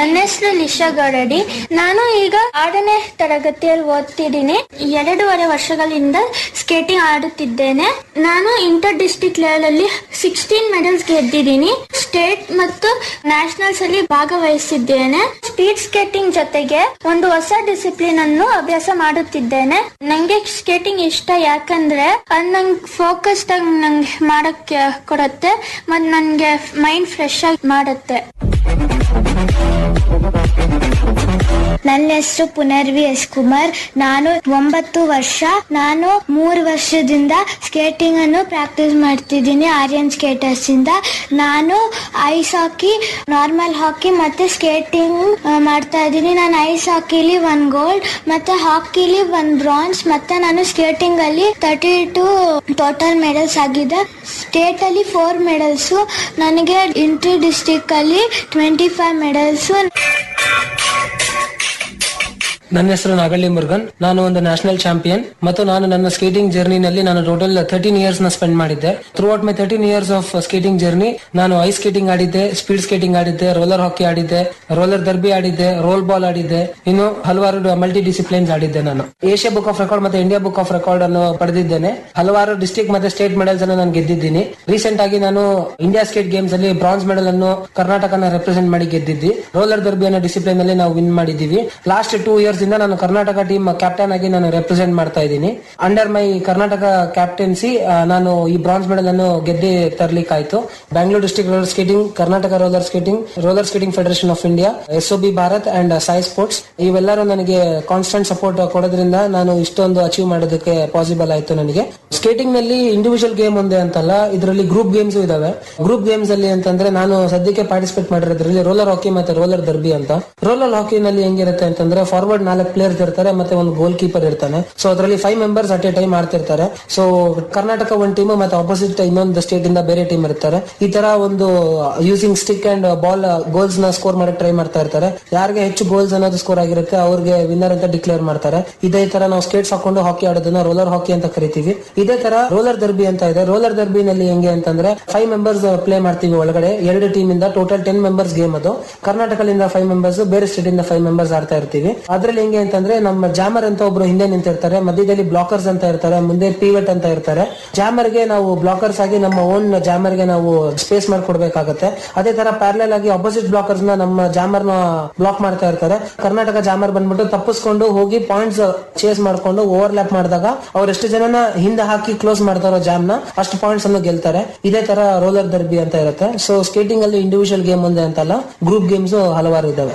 ನನ್ನ ಹೆಸರು ಲಿಶಾ ಗೌಡಡಿ ನಾನು ಈಗ ಆರನೇ ತರಗತಿಯಲ್ಲಿ ಓದ್ತಿದ್ದೀನಿ ಎರಡೂವರೆ ವರ್ಷಗಳಿಂದ ಸ್ಕೇಟಿಂಗ್ ಆಡುತ್ತಿದ್ದೇನೆ ನಾನು ಇಂಟರ್ ಡಿಸ್ಟ್ರಿಕ್ಟ್ ಲೆವೆಲ್ ಅಲ್ಲಿ ಸಿಕ್ಸ್ಟೀನ್ ಮೆಡಲ್ಸ್ ಗೆದ್ದಿದ್ದೀನಿ ಸ್ಟೇಟ್ ಮತ್ತು ನ್ಯಾಷನಲ್ಸ್ ಅಲ್ಲಿ ಭಾಗವಹಿಸಿದ್ದೇನೆ ಸ್ಪೀಡ್ ಸ್ಕೇಟಿಂಗ್ ಜೊತೆಗೆ ಒಂದು ಹೊಸ ಡಿಸಿಪ್ಲಿನ್ ಅನ್ನು ಅಭ್ಯಾಸ ಮಾಡುತ್ತಿದ್ದೇನೆ ನಂಗೆ ಸ್ಕೇಟಿಂಗ್ ಇಷ್ಟ ಯಾಕಂದ್ರೆ ಅದು ನಂಗೆ ಫೋಕಸ್ ಆಗಿ ನಂಗೆ ಮಾಡಕ್ಕೆ ಕೊಡುತ್ತೆ ಮತ್ತು ನನಗೆ ಮೈಂಡ್ ಫ್ರೆಶ್ ಆಗಿ ಮಾಡುತ್ತೆ ನನ್ನ ಹೆಸರು ಪುನರ್ವಿ ಎಸ್ ಕುಮಾರ್ ನಾನು ಒಂಬತ್ತು ವರ್ಷ ನಾನು ಮೂರು ವರ್ಷದಿಂದ ಸ್ಕೇಟಿಂಗ್ ಅನ್ನು ಪ್ರಾಕ್ಟೀಸ್ ಮಾಡ್ತಿದ್ದೀನಿ ಆರ್ಯನ್ ಸ್ಕೇಟರ್ಸ್ ಇಂದ ನಾನು ಐಸ್ ಹಾಕಿ ನಾರ್ಮಲ್ ಹಾಕಿ ಮತ್ತೆ ಸ್ಕೇಟಿಂಗ್ ಮಾಡ್ತಾ ಇದ್ದೀನಿ ನಾನು ಐಸ್ ಹಾಕಿಲಿ ಒನ್ ಗೋಲ್ಡ್ ಮತ್ತೆ ಹಾಕಿಲಿ ಒನ್ ಬ್ರಾನ್ಸ್ ಮತ್ತೆ ನಾನು ಸ್ಕೇಟಿಂಗ್ ಅಲ್ಲಿ ತರ್ಟಿ ಟು ಟೋಟಲ್ ಮೆಡಲ್ಸ್ ಆಗಿದೆ ಸ್ಟೇಟ್ ಅಲ್ಲಿ ಫೋರ್ ಮೆಡಲ್ಸ್ ನನಗೆ ಇಂಟ್ರಿ ಡಿಸ್ಟಿಕ್ ಅಲ್ಲಿ ಟ್ವೆಂಟಿ ಫೈವ್ ಮೆಡಲ್ಸ್ ನನ್ನ ಹೆಸರು ನಾಗಳ್ಳಿ ಮುರುಗನ್ ನಾನು ಒಂದು ನ್ಯಾಷನಲ್ ಚಾಂಪಿಯನ್ ಮತ್ತು ನಾನು ನನ್ನ ಸ್ಕೇಟಿಂಗ್ ಜರ್ನಿನಲ್ಲಿ ನಾನು ಟೋಟಲ್ ತರ್ಟೀನ್ ಇಯರ್ಸ್ ನ ಸ್ಪೆಂಡ್ ಮಾಡಿದ್ದೆ throughout my thirteen years of skating journey ನಾನು ಐಸ್ ಸ್ಕೇಟಿಂಗ್ ಆಡಿದ್ದೆ ಸ್ಪೀಡ್ ಸ್ಕೇಟಿಂಗ್ ಆಡಿದ್ದೆ ರೋಲರ್ ಹಾಕಿ ಆಡಿದ್ದೆ ರೋಲರ್ ದರ್ಬಿ ಆಡಿದ್ದೆ ರೋಲ್ ಬಾಲ್ ಆಡಿದ್ದೆ ಇನ್ನು ಹಲವಾರು ಮಲ್ಟಿ ಡಿಸಿಪ್ಲಿನ್ಸ್ ಆಡಿದ್ದೆ ನಾನು ಏಷ್ಯಾ ಬುಕ್ ಆಫ್ ರೆಕಾರ್ಡ್ ಮತ್ತೆ ಇಂಡಿಯಾ ಬುಕ್ ಆಫ್ ರೆಕಾರ್ಡ್ ಅನ್ನು ಪಡೆದಿದ್ದೇನೆ ಹಲವಾರು ಡಿಸ್ಟ್ರಿಕ್ಟ್ ಮತ್ತೆ ಸ್ಟೇಟ್ ಮೆಡಲ್ಸ್ ಅನ್ನು ನಾನು ಗೆದ್ದಿದ್ದೀನಿ ರೀಸೆಂಟ್ ಆಗಿ ನಾನು ಇಂಡಿಯಾ ಸ್ಟೇಟ್ ಗೇಮ್ಸ್ ಅಲ್ಲಿ ಬ್ರಾನ್ಸ್ ಮೆಡಲ್ ಅನ್ನು ಕರ್ನಾಟಕನ ರೆಪ್ರೆಸೆಂಟ್ ಮಾಡಿ ಗೆದ್ದಿದ್ದಿ ರೋಲರ್ ದರ್ಬಿ ಅನ್ನೋ ಡಿಸಿಪ್ಲಿನ್ ಅಲ್ಲಿ ನಾವು ವಿನ್ ಮಾಡಿದ್ದೀವಿ ಲಾಸ್ಟ್ ಟೂ ಇಯರ್ಸ್ ಇಂದ ನಾನು ಕರ್ನಾಟಕ ಟೀಮ್ ಕ್ಯಾಪ್ಟನ್ ಆಗಿ ನಾನು ರೆಪ್ರೆಸೆಂಟ್ ಮಾಡ್ತಾ ಇದ್ದೀನಿ ಅಂಡರ್ ಮೈ ಕರ್ನಾಟಕ ಕ್ಯಾಪ್ಟನ್ಸಿ ನಾನು ಈ ಬ್ರಾನ್ಸ್ ಮೆಡಲ್ ಅನ್ನು ಗೆದ್ದೆ ತರ್ಲಿಕ್ಕಾಯ್ತು Bangalore district roller skating Karnataka roller skating roller skating federation of India S B Bharat and SAI sports ಇವೆಲ್ಲರೂ ನನಗೆ ಕಾನ್ಸ್ಟೆಂಟ್ ಸಪೋರ್ಟ್ ಕೊಡೋದ್ರಿಂದ ನಾನು ಇಷ್ಟೊಂದು ಅಚೀವ್ ಮಾಡೋದಕ್ಕೆ ಪಾಸಿಬಲ್ ಆಯ್ತು ನನಗೆ ಸ್ಕೇಟಿಂಗ್ ನಲ್ಲಿ ಇಂಡಿವಿಜುವಲ್ ಗೇಮ್ ಒಂದೇ ಅಂತಲ್ಲ ಇದರಲ್ಲಿ ಗ್ರೂಪ್ ಗೇಮ್ಸ್ ಇದಾವೆ ಗ್ರೂಪ್ ಗೇಮ್ಸ್ ಅಲ್ಲಿ ಅಂತಂದ್ರೆ ನಾನು ಸದ್ಯಕ್ಕೆ ಪಾರ್ಟಿಸಿಪೇಟ್ ಮಾಡಿರೋದ್ರಲ್ಲಿ ರೋಲರ್ ಹಾಕಿ ಮತ್ತೆ ರೋಲರ್ ದರ್ಬಿ ಅಂತ ರೋಲರ್ ಹಾಕಿನಲ್ಲಿ ಹೆಂಗಿರುತ್ತೆ ಅಂತಂದ್ರೆ ಫಾರ್ವರ್ಡ್ ನಾಲ್ಕು ಪ್ಲೇಯರ್ಸ್ ಇರ್ತಾರೆ ಮತ್ತೆ ಒಂದು ಗೋಲ್ ಕೀಪರ್ ಇರ್ತಾನೆ ಸೊ ಅದರಲ್ಲಿ five members at a time ಆಡ್ತಿರ್ತಾರೆ ಸೊ ಕರ್ನಾಟಕ ಒಂದು ಟೀಮ್ ಮತ್ತೆ ಆಪೋಸಿಟ್ ಇನ್ನೊಂದು ಸ್ಟೇಟ್ ಇಂದ ಬೇರೆ ಟೀಮ್ ಇರ್ತಾರೆ ಈ ತರ ಒಂದು using stick and ball goals ನ ಸ್ಕೋರ್ ಮಾಡಕ್ ಟ್ರೈ ಮಾಡ್ತಾ ಇರ್ತಾರೆ ಯಾರಿಗೆ ಹೆಚ್ಚು ಗೋಲ್ಸ್ ಅನ್ನೋದು ಸ್ಕೋರ್ ಆಗಿರುತ್ತೆ ಅವ್ರಿಗೆ ವಿನ್ನರ್ ಅಂತ ಡಿಕ್ಲೇರ್ ಮಾಡ್ತಾರೆ ಇದೇ ತರ ನಾವು ಸ್ಕೇಟ್ಸ್ ಹಾಕೊಂಡು ಹಾಕಿ ಆಡೋದನ್ನ ರೋಲರ್ ಹಾಕಿ ಅಂತ ಕರಿತೀವಿ ಇದೇ ತರ ರೋಲರ್ ದರ್ಬಿ ಅಂತ ಇದೆ ರೋಲರ್ ದರ್ಬಿನಲ್ಲಿ ಹೆಂಗೆ ಅಂತಂದ್ರೆ ಫೈವ್ ಮೆಂಬರ್ಸ್ ಪ್ಲೇ ಮಾಡ್ತೀವಿ ಒಳಗಡೆ ಎರಡು ಟೀಮ್ ಇಂದ ಟೋಟಲ್ ಟೆನ್ ಮೆಂಬರ್ಸ್ ಗೇಮ್ ಅದು ಕರ್ನಾಟಕದಿಂದ ಫೈವ್ ಮೆಂಬರ್ಸ್ ಬೇರೆ ಸ್ಟೇಟ್ ಇಂದ ಫೈವ್ ಮೆಂಬರ್ಸ್ ಆಡ್ತಾ ಇರ್ತೀವಿ ಅದ್ರಲ್ಲಿ ಹೆಂಗೆ ಅಂತಂದ್ರೆ ನಮ್ಮ ಜಾಮರ್ ಅಂತ ಒಬ್ರು ಹಿಂದೆ ನಿಂತಿರ್ತಾರೆ ಮಧ್ಯದಲ್ಲಿ ಬ್ಲಾಕರ್ಸ್ ಅಂತ ಇರ್ತಾರೆ ಮುಂದೆ ಪಿವಟ್ ಅಂತ ಇರ್ತಾರೆ ಜಾಮರ್ ಗೆ ನಾವು ಬ್ಲಾಕರ್ಸ್ ಆಗಿ ನಮ್ಮ ಓನ್ ಜಾಮರ್ ಗೆ ನಾವು ಸ್ಪೇಸ್ ಮಾಡ್ಕೊಡ್ಬೇಕಾಗತ್ತೆ ಅದೇ ತರ ಪ್ಯಾರಲಲ್ ಆಗಿ ಅಪೋಸಿಟ್ ಬ್ಲಾಕರ್ಸ್ ನ ನಮ್ಮ ಜಾಮರ್ ನ ಬ್ಲಾಕ್ ಮಾಡ್ತಾ ಇರ್ತಾರೆ ಕರ್ನಾಟಕ ಜಾಮರ್ ಬಂದ್ಬಿಟ್ಟು ತಪ್ಪಿಸ್ಕೊಂಡು ಹೋಗಿ ಪಾಯಿಂಟ್ಸ್ ಚೇಸ್ ಮಾಡ್ಕೊಂಡು ಓವರ್ ಲ್ಯಾಪ್ ಮಾಡಿದಾಗ ಅವ್ರು ಎಷ್ಟು ಜನನ ಹಿಂದೆ ಹಾಕಿ ಕ್ಲೋಸ್ ಮಾಡ್ತಾರೋ ಜಾಮ್ ನ ಅಷ್ಟು ಪಾಯಿಂಟ್ಸ್ ಅನ್ನು ಗೆಲ್ತಾರೆ ಇದೇ ತರ ರೋಲರ್ ದರ್ಬಿ ಅಂತ ಇರುತ್ತೆ ಸೊ ಸ್ಕೇಟಿಂಗ್ ಅಲ್ಲಿ ಇಂಡಿವಿಜುವಲ್ ಗೇಮ್ ಒಂದೇ ಅಂತಲ್ಲ ಗ್ರೂಪ್ ಗೇಮ್ಸ್ ಹಲವಾರು ಇದಾವೆ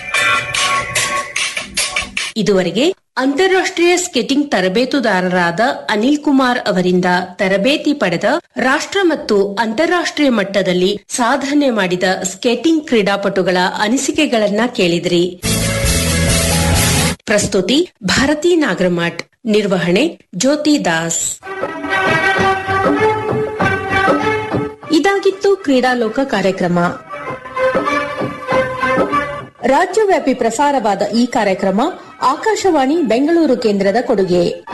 ಇದುವರೆಗೆ ಅಂತಾರಾಷ್ಟ್ರೀಯ ಸ್ಕೇಟಿಂಗ್ ತರಬೇತುದಾರರಾದ ಅನಿಲ್ ಕುಮಾರ್ ಅವರಿಂದ ತರಬೇತಿ ಪಡೆದ ರಾಷ್ಟ್ರ ಮತ್ತು ಅಂತಾರಾಷ್ಟ್ರೀಯ ಮಟ್ಟದಲ್ಲಿ ಸಾಧನೆ ಮಾಡಿದ ಸ್ಕೇಟಿಂಗ್ ಕ್ರೀಡಾಪಟುಗಳ ಅನಿಸಿಕೆಗಳನ್ನ ಕೇಳಿದ್ರಿ ಪ್ರಸ್ತುತಿ ಭಾರತಿ ನಾಗರಮಠ್ ನಿರ್ವಹಣೆ ಜ್ಯೋತಿ ದಾಸ್ ಇದಾಗಿತ್ತು ಕ್ರೀಡಾಲೋಕ ಕಾರ್ಯಕ್ರಮ ರಾಜ್ಯವ್ಯಾಪಿ ಪ್ರಸಾರವಾದ ಈ ಕಾರ್ಯಕ್ರಮ ಆಕಾಶವಾಣಿ ಬೆಂಗಳೂರು ಕೇಂದ್ರದ ಕೊಡುಗೆ